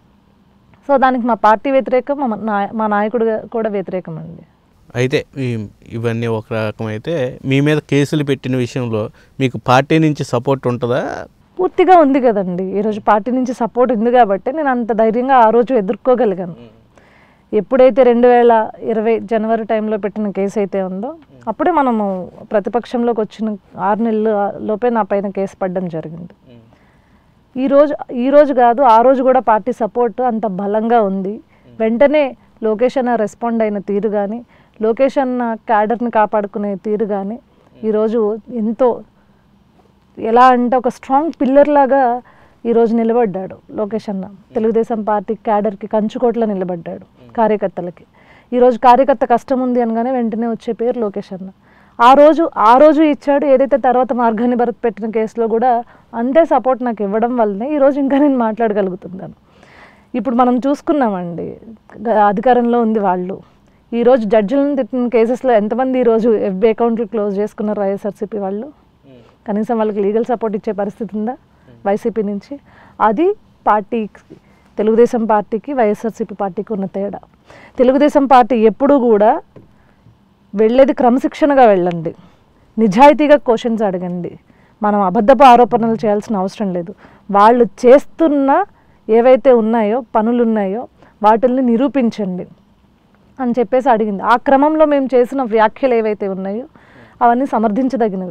సో దానికి మా పార్టీ వ్యతిరేకం మా నా- మా నాయకుడు కూడా వ్యతిరేకం అండి అయితే ఈ- ఇవన్నీ ఒక రకం అయితే మీ మీద కేసులు పెట్టిన విషయంలో మీకు పార్టీ నుంచి సపోర్ట్ ఉంటుందా పూర్తిగా ఉంది కదండి ఈరోజు పార్టీ నుంచి సపోర్ట్ ఉంది కాబట్టి నేను అంత ధైర్యంగా ఆ రోజు ఎదుర్కోగలిగాను ఎప్పుడైతే రెండు వేల ఇరవై జనవరి టైంలో పెట్టిన కేసు అయితే ఉందో అప్పుడే మనము ప్రతిపక్షంలోకి వచ్చిన ఆరు నెలల లోపే నా పైన కేసు పడడం జరిగింది ఈ రోజు ఈ రోజు కాదు ఆ రోజు కూడా పార్టీ సపోర్ట్ అంత బలంగా ఉంది వెంటనే లోకేష్ అన్న రెస్పాండ్ అయిన తీరు కానీ లోకేష్ అన్న క్యాడర్ని కాపాడుకునే తీరు కానీ ఈరోజు ఎంతో ఎలా అంటే ఒక స్ట్రాంగ్ పిల్లర్ లాగా ఈరోజు నిలబడ్డాడు లోకేష్ అన్న తెలుగుదేశం పార్టీ క్యాడర్కి కంచుకోట్ల నిలబడ్డాడు కార్యకర్తలకి ఈరోజు కార్యకర్త కష్టం ఉంది అనగానే వెంటనే వచ్చే పేరు లోకేష్ అన్న ఆ రోజు ఆ రోజు ఇచ్చాడు ఏదైతే తర్వాత మార్గాన్ని భరత్ పెట్టిన కేసులో కూడా అంతే సపోర్ట్ నాకు ఇవ్వడం వల్లనే ఈరోజు ఇంకా నేను మాట్లాడగలుగుతున్నాను ఇప్పుడు మనం చూసుకున్నామండి గ- అధికారంలో ఉంది వాళ్ళు ఈరోజు జడ్జిలను తిట్టిన కేసెస్లో ఎంతమంది ఈరోజు ఎఫ్బి అకౌంట్లు క్లోజ్ చేసుకున్నారు వైఎస్ఆర్సీపీ వాళ్ళు కనీసం వాళ్ళకి లీగల్ సపోర్ట్ ఇచ్చే పరిస్థితి ఉందా వైసీపీ నుంచి అది పార్టీ తెలుగుదేశం పార్టీకి వైఎస్ఆర్సీపీ పార్టీకి ఉన్న తేడా తెలుగుదేశం పార్టీ ఎప్పుడూ కూడా వెళ్ళేది క్రమశిక్షణగా వెళ్ళండి నిజాయితీగా క్వశ్చన్స్ అడగండి మనం అబద్ధపు ఆరోపణలు చేయాల్సిన అవసరం లేదు వాళ్ళు చేస్తున్న ఏవైతే ఉన్నాయో పనులు ఉన్నాయో వాటిల్ని నిరూపించండి అని చెప్పేసి అడిగింది ఆ క్రమంలో మేము చేసిన వ్యాఖ్యలు ఏవైతే ఉన్నాయో అవన్నీ సమర్థించదగినవి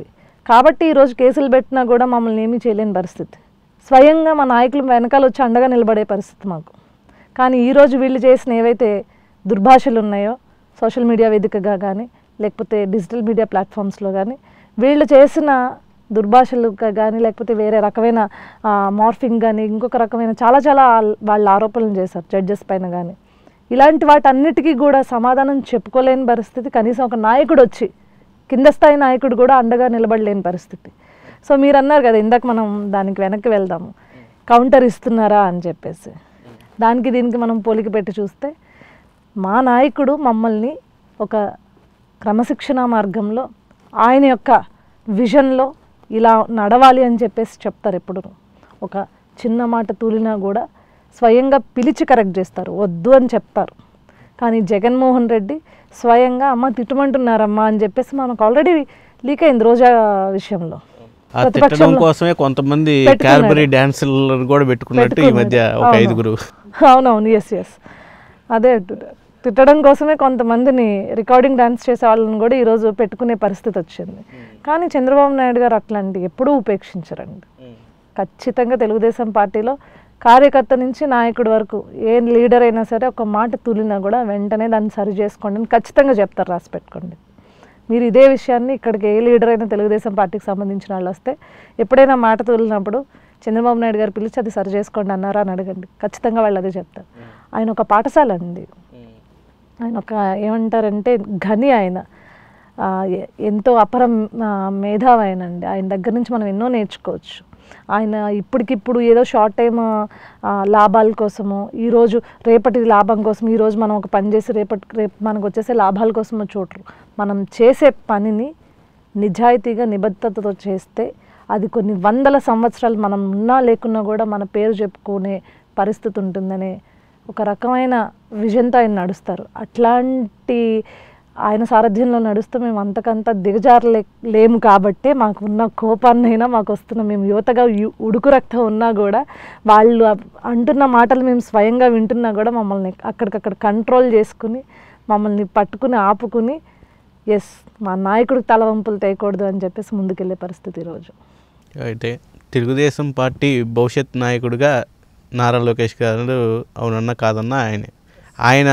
కాబట్టి ఈరోజు కేసులు పెట్టినా కూడా మమ్మల్ని ఏమీ చేయలేని పరిస్థితి స్వయంగా మా నాయకులు వెనకాల వచ్చి అండగా నిలబడే పరిస్థితి మాకు కానీ ఈరోజు వీళ్ళు చేసిన ఏవైతే దుర్భాషలు ఉన్నాయో సోషల్ మీడియా వేదికగా కానీ లేకపోతే డిజిటల్ మీడియా ప్లాట్ఫామ్స్లో కానీ వీళ్ళు చేసిన దుర్భాషలు కానీ లేకపోతే వేరే రకమైన మార్ఫింగ్ కానీ ఇంకొక రకమైన చాలా చాలా వాళ్ళ ఆరోపణలు చేశారు జడ్జెస్ పైన కానీ ఇలాంటి వాటన్నిటికీ కూడా సమాధానం చెప్పుకోలేని పరిస్థితి కనీసం ఒక నాయకుడు వచ్చి కింద స్థాయి నాయకుడు కూడా అండగా నిలబడలేని పరిస్థితి సో మీరు అన్నారు కదా ఇందాక మనం దానికి వెనక్కి వెళ్దాము కౌంటర్ ఇస్తున్నారా అని చెప్పేసి దానికి దీనికి మనం పోలిక పెట్టి చూస్తే మా నాయకుడు మమ్మల్ని ఒక క్రమశిక్షణ మార్గంలో ఆయన యొక్క విజన్లో ఇలా నడవాలి అని చెప్పేసి చెప్తారు ఎప్పుడు ఒక చిన్న మాట తూలినా కూడా స్వయంగా పిలిచి కరెక్ట్ చేస్తారు వద్దు అని చెప్తారు కానీ జగన్మోహన్ రెడ్డి స్వయంగా అమ్మ తిట్టమంటున్నారమ్మా అని చెప్పేసి మనకు ఆల్రెడీ లీక్ అయింది రోజా విషయంలో ఆ తిట్టడం ప్రతిపక్షంలో కోసమే కొంతమంది పెట్టుకున్నారు. క్యాల్బరీ డ్యాన్సులను కూడా పెట్టుకున్నట్టు ఈ మధ్య ఒక అవును. ఐదుగురు అవునవును ఎస్ ఎస్ అదే అంటున్నా. తిట్టడం కోసమే కొంతమందిని రికార్డింగ్ డాన్స్ చేసే వాళ్ళని కూడా ఈరోజు పెట్టుకునే పరిస్థితి వచ్చింది కానీ చంద్రబాబు నాయుడు గారు అట్లాంటి ఎప్పుడూ ఉపేక్షించరండి ఖచ్చితంగా తెలుగుదేశం పార్టీలో కార్యకర్త నుంచి నాయకుడి వరకు ఏ లీడర్ అయినా సరే ఒక మాట తులినా కూడా వెంటనే దాన్ని సరి చేసుకోండి అని ఖచ్చితంగా చెప్తారు రాసి పెట్టుకోండి మీరు ఇదే విషయాన్ని ఇక్కడికి ఏ లీడర్ అయినా తెలుగుదేశం పార్టీకి సంబంధించిన వాళ్ళు వస్తే ఎప్పుడైనా మాట తూలినప్పుడు చంద్రబాబు నాయుడు గారు పిలిచి అది సరి చేసుకోండి అన్నారా అని అడగండి ఖచ్చితంగా వాళ్ళు అదే చెప్తారు ఆయన ఒక పాఠశాల అండి ఆయన ఒక ఏమంటారంటే ఘని ఆయన ఆ, ఎ- ఎంతో అపరం ఆ, మేధావి ఆయన అండి ఆయన దగ్గర నుంచి మనం ఎన్నో నేర్చుకోవచ్చు ఆయన ఇప్పటికిప్పుడు ఏదో షార్ట్ టైం లాభాల కోసము ఈరోజు రేపటి లాభం కోసం ఈరోజు మనం ఒక పని చేసి రేపటి రేపు మనకు వచ్చేసే లాభాల కోసము చూడరు మనం చేసే పనిని నిజాయితీగా నిబద్ధతతో చేస్తే అది కొన్ని వందల సంవత్సరాలు మనం ఉన్నా లేకున్నా కూడా మన పేరు చెప్పుకునే పరిస్థితి ఉంటుందనే ఒక రకమైన విజన్తో ఆయన నడుస్తారు అట్లాంటి ఆయన సారథ్యంలో నడుస్తూ మేము అంతకంత దిగజారలే లేము కాబట్టే మాకు ఉన్న కోపాన్నైనా మాకు వస్తున్న మేము యువతగా యు- ఉడుకు రక్తం ఉన్నా కూడా వాళ్ళు అ- అంటున్న మాటలు మేము స్వయంగా వింటున్నా కూడా మమ్మల్ని అక్కడికక్కడ కంట్రోల్ చేసుకుని మమ్మల్ని పట్టుకుని ఆపుకుని ఎస్ మా నాయకుడికి తలవంపులు తేయకూడదు అని చెప్పేసి ముందుకెళ్ళే పరిస్థితి ఈరోజు అయితే తెలుగుదేశం పార్టీ భవిష్యత్ నాయకుడిగా నారా లోకేష్ గారు అవునన్నా కాదన్నా ఆయనే ఆయన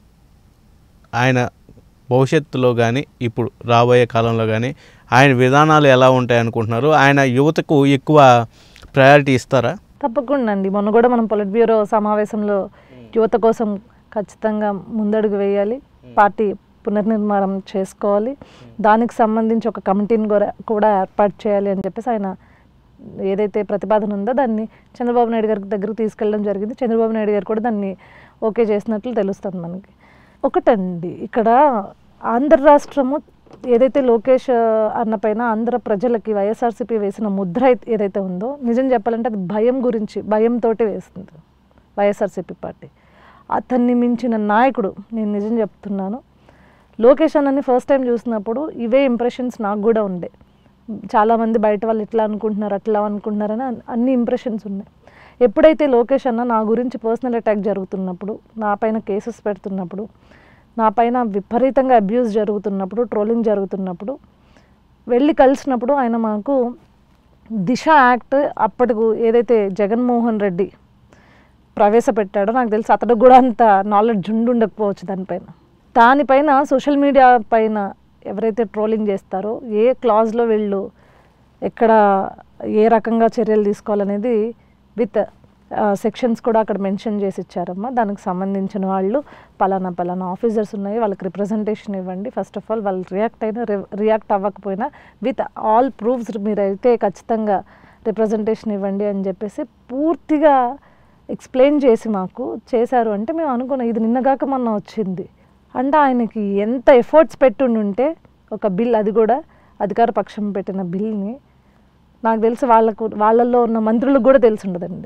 ఆయన భవిష్యత్తులో కానీ ఇప్పుడు రాబోయే కాలంలో కానీ ఆయన విధానాలు ఎలా ఉంటాయి అనుకుంటున్నారు ఆయన యువతకు ఎక్కువ ప్రయారిటీ ఇస్తారా తప్పకుండా అండి మొన్న కూడా మనం పొలిట్ బ్యూరో సమావేశంలో యువత కోసం ఖచ్చితంగా ముందడుగు వేయాలి పార్టీ పునర్నిర్మాణం చేసుకోవాలి దానికి సంబంధించి ఒక కమిటీని కూడా కూడా ఏర్పాటు చేయాలి అని చెప్పేసి ఆయన ఏదైతే ప్రతిపాదన ఉందో దాన్ని చంద్రబాబు నాయుడు గారి దగ్గరకు తీసుకెళ్ళడం జరిగింది చంద్రబాబు నాయుడు గారు కూడా దాన్ని ఓకే చేసినట్లు తెలుస్తుంది మనకి ఒకటండి ఇక్కడ ఆంధ్ర రాష్ట్రము ఏదైతే లోకేష్ ఆ, అన్న పైన ఆంధ్ర ప్రజలకి వైఎస్ఆర్సీపీ వేసిన ముద్ర అయితే- ఏదైతే ఉందో నిజం చెప్పాలంటే అది భయం గురించి భయంతోటి వేస్తుంది వైఎస్ఆర్సీపీ పార్టీ అతన్ని మించిన నాయకుడు నేను నిజం చెప్తున్నాను లోకేష్ అన్నని ఫస్ట్ టైం చూసినప్పుడు ఇవే ఇంప్రెషన్స్ నాకు కూడా ఉండే చాలామంది బయట వాళ్ళు ఇట్లా అనుకుంటున్నారు అట్లా అనుకుంటున్నారని అన్- అన్ని ఇంప్రెషన్స్ ఉన్నాయి ఎప్పుడైతే లోకేష్ అన్న నా గురించి పర్సనల్ అటాక్ జరుగుతున్నప్పుడు నా పైన కేసెస్ పెడుతున్నప్పుడు నా పైన విపరీతంగా అబ్యూస్ జరుగుతున్నప్పుడు ట్రోలింగ్ జరుగుతున్నప్పుడు వెళ్ళి కలిసినప్పుడు ఆయన మాకు దిశ యాక్ట్ అప్పటికు ఏదైతే జగన్మోహన్ రెడ్డి ప్రవేశపెట్టాడో నాకు తెలిసి అతడు కూడా అంత నాలెడ్జ్ ఉండి ఉండకపోవచ్చు దానిపైన దానిపైన సోషల్ మీడియా పైన ఎవరైతే ట్రోలింగ్ చేస్తారో ఏ క్లాజ్లో వీళ్ళు ఎక్కడ ఏ రకంగా చర్యలు తీసుకోవాలనేది విత్ సెక్షన్స్ కూడా అక్కడ మెన్షన్ చేసి ఇచ్చారమ్మా దానికి సంబంధించిన వాళ్ళు పలానా పలానా ఆఫీసర్స్ ఉన్నాయి వాళ్ళకి రిప్రజెంటేషన్ ఇవ్వండి ఫస్ట్ ఆఫ్ ఆల్ వాళ్ళు రియాక్ట్ అయినా రియాక్ట్ అవ్వకపోయినా విత్ ఆల్ ప్రూఫ్స్ మీరైతే ఖచ్చితంగా రిప్రజెంటేషన్ ఇవ్వండి అని చెప్పేసి పూర్తిగా ఎక్స్ప్లెయిన్ చేసి మాకు చేశారు అంటే మేము అనుకున్నాం ఇది నిన్నగాక మొన్న వచ్చింది అంటే ఆయనకి ఎంత ఎఫర్ట్స్ పెట్టుండుంటే ఒక బిల్ అది కూడా అధికార పక్షం పెట్టిన బిల్ని నాకు తెలిసి వాళ్ళకు వాళ్ళల్లో ఉన్న మంత్రులకు కూడా తెలిసి ఉండదండి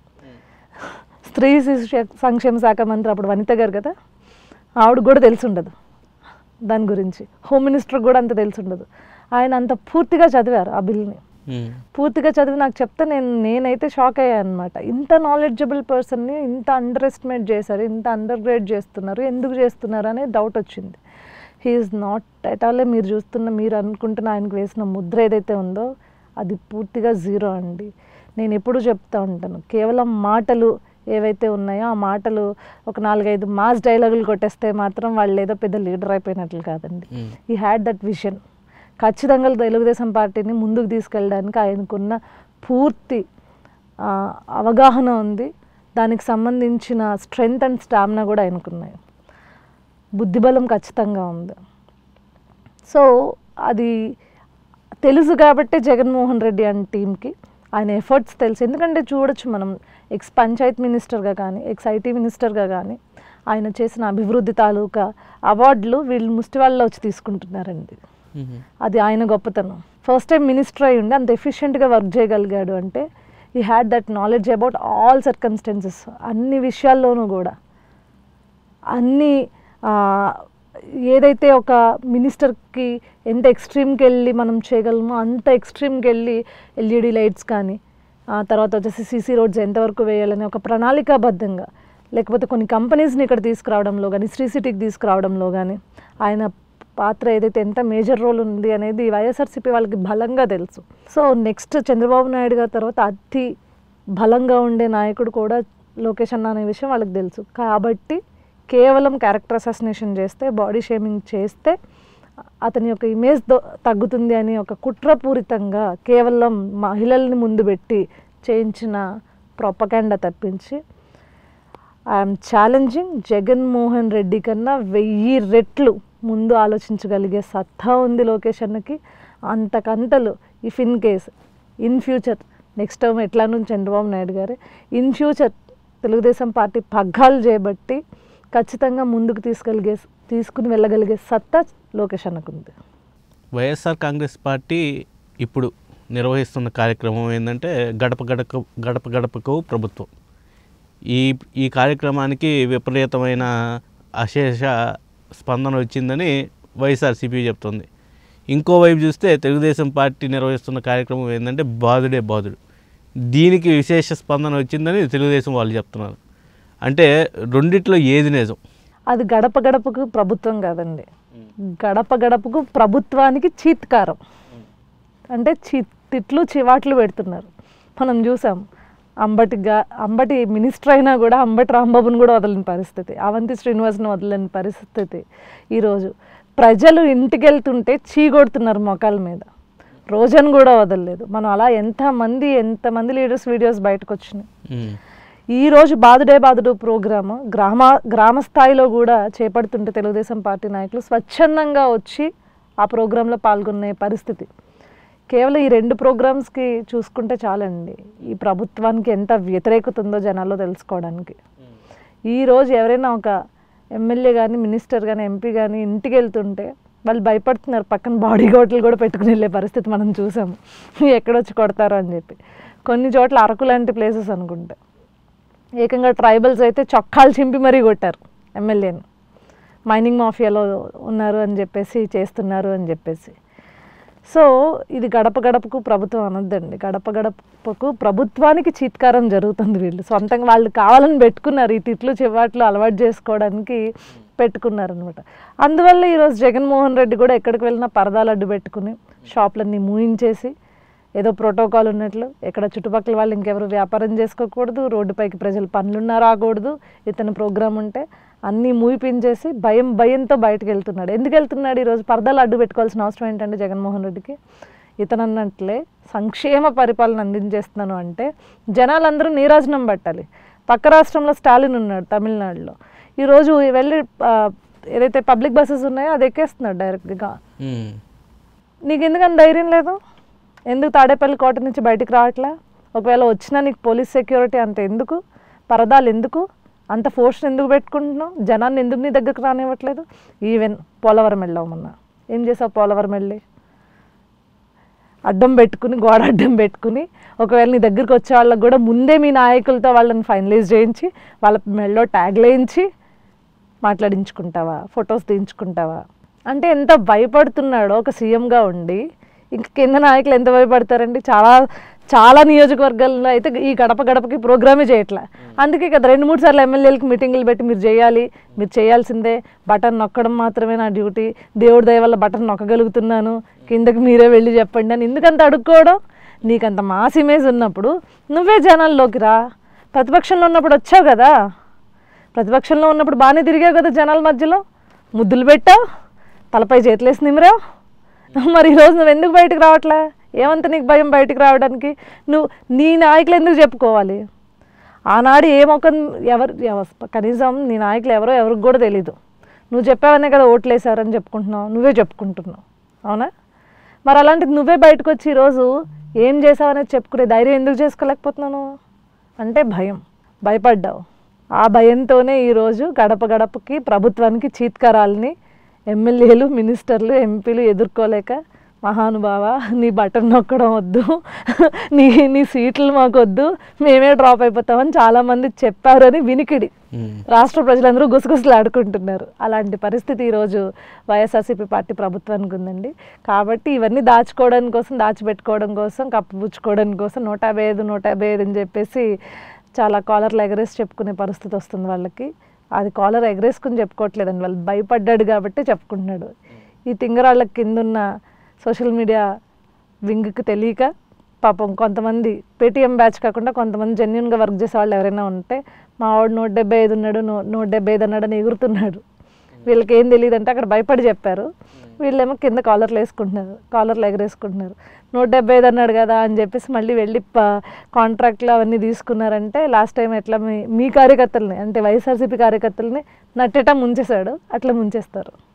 స్త్రీ శిశు శ- సంక్షేమ శాఖ మంత్రి అప్పుడు వనిత గారు కదా ఆవిడ కూడా తెలిసి ఉండదు దాని గురించి హోమ్ మినిస్టర్ కూడా అంత తెలిసి ఉండదు ఆయన అంత పూర్తిగా చదివారు ఆ బిల్ని ఉమ్. పూర్తిగా చదివి నాకు చెప్తే నేను నేనైతే షాక్ అయ్యాను అనమాట ఇంత నాలెడ్జబుల్ పర్సన్ని ఇంత అండర్ ఎస్టిమేట్ చేశారు ఇంత అండర్ గ్రేడ్ చేస్తున్నారు ఎందుకు చేస్తున్నారు అనే డౌట్ వచ్చింది హీఈస్ నాట్ అట్ ఆల్ మీరు చూస్తున్న మీరు అనుకుంటున్న ఆయనకు వేసిన ముద్ర ఏదైతే ఉందో అది పూర్తిగా జీరో అండి నేను ఎప్పుడూ చెప్తా ఉంటాను కేవలం మాటలు ఏవైతే ఉన్నాయో ఆ మాటలు ఒక నాలుగైదు మాస్ డైలాగులు కొట్టేస్తే మాత్రం వాళ్ళు ఏదో పెద్ద లీడర్ అయిపోయినట్లు కాదండి మ్మ్. ఈ హ్యాడ్ దట్ విజన్ ఖచ్చితంగా తెలుగుదేశం పార్టీని ముందుకు తీసుకెళ్ళడానికి ఆయనకున్న పూర్తి ఆ, అవగాహన ఉంది దానికి సంబంధించిన స్ట్రెంగ్త్ అండ్ స్టామినా కూడా ఆయనకున్నాయి బుద్ధిబలం ఖచ్చితంగా ఉంది సో అది తెలుసు కాబట్టి జగన్మోహన్ రెడ్డి అండ్ టీంకి ఆయన ఎఫర్ట్స్ తెలుసు ఎందుకంటే చూడొచ్చు మనం ఎక్స్ పంచాయత్ మినిస్టర్గా కానీ ఎక్స్ ఐటీ మినిస్టర్గా కానీ ఆయన చేసిన అభివృద్ధి తాలూకా అవార్డులు వీళ్ళు ముష్టి వాళ్ళలో వచ్చి తీసుకుంటున్నారండి మ్మ్. అది ఆయన గొప్పతనం ఫస్ట్ టైం మినిస్టర్ అయి ఉండి అంత ఎఫిషియెంట్గా వర్క్ చేయగలిగాడు అంటే ఈ had that knowledge about all circumstances అన్ని విషయాల్లోనూ కూడా అన్ని ఆ, ఏదైతే ఒక మినిస్టర్కి ఎంత ఎక్స్ట్రీమ్కి వెళ్ళి మనం చేయగలమో అంత ఎక్స్ట్రీమ్కి వెళ్ళి ఎల్ఈడి లైట్స్ కానీ ఆ తర్వాత వచ్చేసి సీసీ రోడ్స్ ఎంతవరకు వేయాలని ఒక ప్రణాళికాబద్ధంగా లేకపోతే కొన్ని కంపెనీస్ని ఇక్కడ తీసుకురావడంలో కానీ శ్రీ సిటీకి తీసుకురావడంలో కానీ ఆయన పాత్ర ఏదైతే ఎంత మేజర్ రోల్ ఉంది అనేది వైఎస్ఆర్సీపీ వాళ్ళకి బలంగా తెలుసు సో నెక్స్ట్ చంద్రబాబు నాయుడు గారి తర్వాత అతి బలంగా ఉండే నాయకుడు కూడా లోకేష్ అన్న అనే విషయం వాళ్ళకి తెలుసు కాబట్టి కేవలం క్యారెక్టర్ అసాసినేషన్ చేస్తే బాడీ షేమింగ్ చేస్తే అతని యొక్క ఇమేజ్ దో- తగ్గుతుంది అని ఒక కుట్రపూరితంగా కేవలం మహిళల్ని ముందు పెట్టి చేయించిన ప్రొపకాండా తప్పించి ఐఎమ్ ఛాలెంజింగ్ జగన్మోహన్ రెడ్డి కన్నా వెయ్యి రెట్లు ముందు ఆలోచించగలిగే సత్తా ఉంది లోకేష్ అన్నకి అంతకంతలు if in case in future next term ఎట్లానూ చంద్రబాబు నాయుడు గారే ఇన్ ఫ్యూచర్ తెలుగుదేశం పార్టీ పగ్గాలు చేయబట్టి ఖచ్చితంగా ముందుకు తీసుకెళ్ళగే తీసుకుని వెళ్ళగలిగే సత్తా లోకేష్ అన్నకుంది వైఎస్ఆర్ కాంగ్రెస్ పార్టీ ఇప్పుడు నిర్వహిస్తున్న కార్యక్రమం ఏంటంటే గడప గడప గడప గడపకు ప్రభుత్వం ఈ ఈ కార్యక్రమానికి విపరీతమైన అశేష స్పందన వచ్చిందని వైఎస్ఆర్సీపీ చెప్తుంది ఇంకోవైపు చూస్తే తెలుగుదేశం పార్టీ నిర్వహిస్తున్న కార్యక్రమం ఏంటంటే బాధుడే బాధుడు దీనికి విశేష స్పందన వచ్చిందని తెలుగుదేశం వాళ్ళు చెప్తున్నారు అంటే రెండిట్లో ఏది నిజం అది గడప గడపకు ప్రభుత్వం కాదండి గడప గడపకు ప్రభుత్వానికి చీత్కారం అంటే చి తిట్లు చివాట్లు పెడుతున్నారు మనం చూసాం అంబటి గా అంబటి మినిస్టర్ అయినా కూడా అంబటి రాంబాబుని కూడా వదలని పరిస్థితి అవంతి శ్రీనివాస్ని వదలని పరిస్థితి ఈరోజు ప్రజలు ఇంటికి వెళ్తుంటే చీగొడుతున్నారు మొఖాల మీద రోజని కూడా వదలలేదు మనం అలా ఎంతమంది ఎంతమంది లీడర్స్ వీడియోస్ బయటకు వచ్చినాయి ఉమ్. ఈ రోజు బాదుడే బాదుడు ప్రోగ్రామ్ గ్రామ గ్రామ స్థాయిలో కూడా చేపడుతుంటే తెలుగుదేశం పార్టీ నాయకులు స్వచ్ఛందంగా వచ్చి ఆ ప్రోగ్రాంలో పాల్గొనే పరిస్థితి కేవలం ఈ రెండు ప్రోగ్రామ్స్కి చూసుకుంటే చాలండి ఈ ప్రభుత్వానికి ఎంత వ్యతిరేకత ఉందో జనాల్లో తెలుసుకోవడానికి ఈ రోజు ఎవరైనా ఒక ఎమ్మెల్యే కానీ మినిస్టర్ కానీ ఎంపీ కానీ ఇంటికి వెళ్తుంటే వాళ్ళు భయపడుతున్నారు పక్కన బాడీ గార్డులు కూడా పెట్టుకుని వెళ్ళే పరిస్థితి మనం చూసాము ఎక్కడొచ్చి కొడతారో అని చెప్పి కొన్ని చోట్ల అరకు లాంటి ప్లేసెస్ అనుకుంటే ఏకంగా ట్రైబల్స్ అయితే చొక్కాలు చింపి మరీ కొట్టారు ఎమ్మెల్యేని మైనింగ్ మాఫియాలో ఉన్నారు అని చెప్పేసి చేస్తున్నారు అని చెప్పేసి సో ఇది గడప గడపకు ప్రభుత్వం అనొద్దండి గడప గడపకు ప్రభుత్వానికి చీత్కారం జరుగుతుంది వీళ్ళు సొంతంగా వాళ్ళు కావాలని పెట్టుకున్నారు ఈ తిట్లు చివాట్లు అలవాటు చేసుకోవడానికి పెట్టుకున్నారు అనమాట అందువల్ల ఈరోజు జగన్మోహన్ రెడ్డి కూడా ఎక్కడికి వెళ్ళినా పరదాలు అడ్డు పెట్టుకుని షాపులన్నీ మూయించేసి ఏదో ప్రోటోకాల్ ఉన్నట్లు ఎక్కడ చుట్టుపక్కల వాళ్ళు ఇంకెవరు వ్యాపారం చేసుకోకూడదు రోడ్డుపైకి ప్రజలు పనులున్నా రాకూడదు ఇతని ప్రోగ్రాం ఉంటే అన్నీ మూయిపించేసి భయం భయంతో బయటకు వెళ్తున్నాడు ఎందుకు వెళ్తున్నాడు ఈరోజు పరదాలు అడ్డు పెట్టుకోవాల్సిన అవసరం ఏంటంటే జగన్మోహన్ రెడ్డికి ఇతను అన్నట్లే సంక్షేమ పరిపాలన అందించేస్తున్నాను అంటే జనాలందరూ నీరాజనం పట్టాలి పక్క రాష్ట్రంలో స్టాలిన్ ఉన్నాడు తమిళనాడులో ఈరోజు వెళ్ళి ఆ, ఏదైతే పబ్లిక్ బస్సెస్ ఉన్నాయో అది ఎక్కేస్తున్నాడు డైరెక్ట్గా ఉమ్. నీకు ఎందుకని ధైర్యం లేదు ఎందుకు తాడేపల్లి కోట నుంచి బయటికి రావట్లే ఒకవేళ వచ్చినా నీకు పోలీస్ సెక్యూరిటీ అంత ఎందుకు పరదాలు ఎందుకు అంత ఫోర్స్ ఎందుకు పెట్టుకుంటున్నావు జనాన్ని ఎందుకు నీ దగ్గరకు రానివ్వట్లేదు ఈవెన్ పోలవరం వెళ్ళావు మొన్న ఏం చేసావు పోలవరం వెళ్ళి అడ్డం పెట్టుకుని గోడ అడ్డం పెట్టుకుని ఒకవేళ నీ దగ్గరికి వచ్చే వాళ్ళకి కూడా ముందే మీ నాయకులతో వాళ్ళని ఫైనలైజ్ చేయించి వాళ్ళ మెడలో ట్యాగ్ వేయించి మాట్లాడించుకుంటావా ఫొటోస్ తీయించుకుంటావా అంటే ఎంత భయపడుతున్నాడో ఒక సీఎంగా ఉండి ఇంక కింద నాయకులు ఎంత భయపడతారండి చాలా చాలా నియోజకవర్గాల్లో అయితే ఈ గడప గడపకి ప్రోగ్రామే చేయట్లే అందుకే కదా రెండు మూడు సార్లు ఎమ్మెల్యేలకు మీటింగులు పెట్టి మీరు చేయాలి మీరు చేయాల్సిందే బటన్ నొక్కడం మాత్రమే నా డ్యూటీ దేవుడి దయ వల్ల బటన్ నొక్కగలుగుతున్నాను కిందకి మీరే వెళ్ళి చెప్పండి అని ఎందుకంత అడుక్కోవడం నీకంత మాస్ ఇమేజ్ ఉన్నప్పుడు నువ్వే జనాల్లోకి రా ప్రతిపక్షంలో ఉన్నప్పుడు వచ్చావు కదా ప్రతిపక్షంలో ఉన్నప్పుడు బాగానే తిరిగావు కదా జనాల మధ్యలో ముద్దులు పెట్టావు తలపై చేతులేసి నిమిరావు మరి ఈరోజు నువ్వు ఎందుకు బయటకు రావట్లే ఏమంత నీకు భయం బయటకు రావడానికి నువ్వు నీ నాయకులు ఎందుకు చెప్పుకోవాలి ఆనాడు ఏ మొక్కం ఎవరు ఎవ- కనీసం నీ నాయకులు ఎవరో ఎవరికి కూడా తెలీదు నువ్వు చెప్పావనే కదా ఓట్లు వేసారని చెప్పుకుంటున్నావు నువ్వే చెప్పుకుంటున్నావు అవునా మరి అలాంటిది నువ్వే బయటకు వచ్చి ఈరోజు ఏం చేసావనేది చెప్పుకునే ధైర్యం ఎందుకు చేసుకోలేకపోతున్నాను అంటే భయం భయపడ్డావు ఆ భయంతోనే ఈరోజు గడప గడపకి ప్రభుత్వానికి చీత్కరాలని ఎమ్మెల్యేలు మినిస్టర్లు ఎంపీలు ఎదుర్కోలేక మహానుభావ నీ బటన్ నొక్కడం వద్దు నీ నీ సీట్లు మాకు వద్దు మేమే డ్రాప్ అయిపోతామని చాలామంది చెప్పారని వినికిడి రాష్ట్ర ప్రజలందరూ గుసగుసలాడుకుంటున్నారు అలాంటి పరిస్థితి ఈరోజు వైఎస్ఆర్సీపీ పార్టీ ప్రభుత్వానికి ఉందండి కాబట్టి ఇవన్నీ దాచుకోవడం కోసం దాచిపెట్టుకోవడం కోసం కప్పుపుచ్చుకోవడం కోసం నూట యాభై ఐదు నూట యాభై ఐదు అని చెప్పేసి చాలా కాలర్లు ఎగరేసి చెప్పుకునే పరిస్థితి వస్తుంది వాళ్ళకి అది కాలర్ ఎగరేసుకుని చెప్పుకోవట్లేదండి వాళ్ళు భయపడ్డాడు కాబట్టి చెప్పుకుంటున్నాడు ఈ తింగరాళ్ళకి కిందున్న సోషల్ మీడియా వింగ్కి తెలియక పాపం కొంతమంది పేటీఎం బ్యాచ్ కాకుండా కొంతమంది జెన్యున్గా వర్క్ చేసే వాళ్ళు ఎవరైనా ఉంటే మా వాడు నూట డెబ్బై ఐదు ఉన్నాడు నూ నూట డెబ్బై ఐదు అన్నాడు అని ఎగురుతున్నాడు వీళ్ళకి ఏం తెలియదు అంటే అక్కడ భయపడి చెప్పారు వీళ్ళేమో కింద కాలర్లు వేసుకుంటున్నారు కాలర్లు ఎగరేసుకుంటున్నారు నూట డెబ్బై ఐదు అన్నాడు కదా అని చెప్పేసి మళ్ళీ వెళ్ళి కాంట్రాక్ట్లు అవన్నీ తీసుకున్నారంటే లాస్ట్ టైం ఎట్లా మీ మీ కార్యకర్తల్ని అంటే వైఎస్ఆర్సీపీ కార్యకర్తల్ని నట్టేట ముంచేశాడు అట్లా ముంచేస్తారు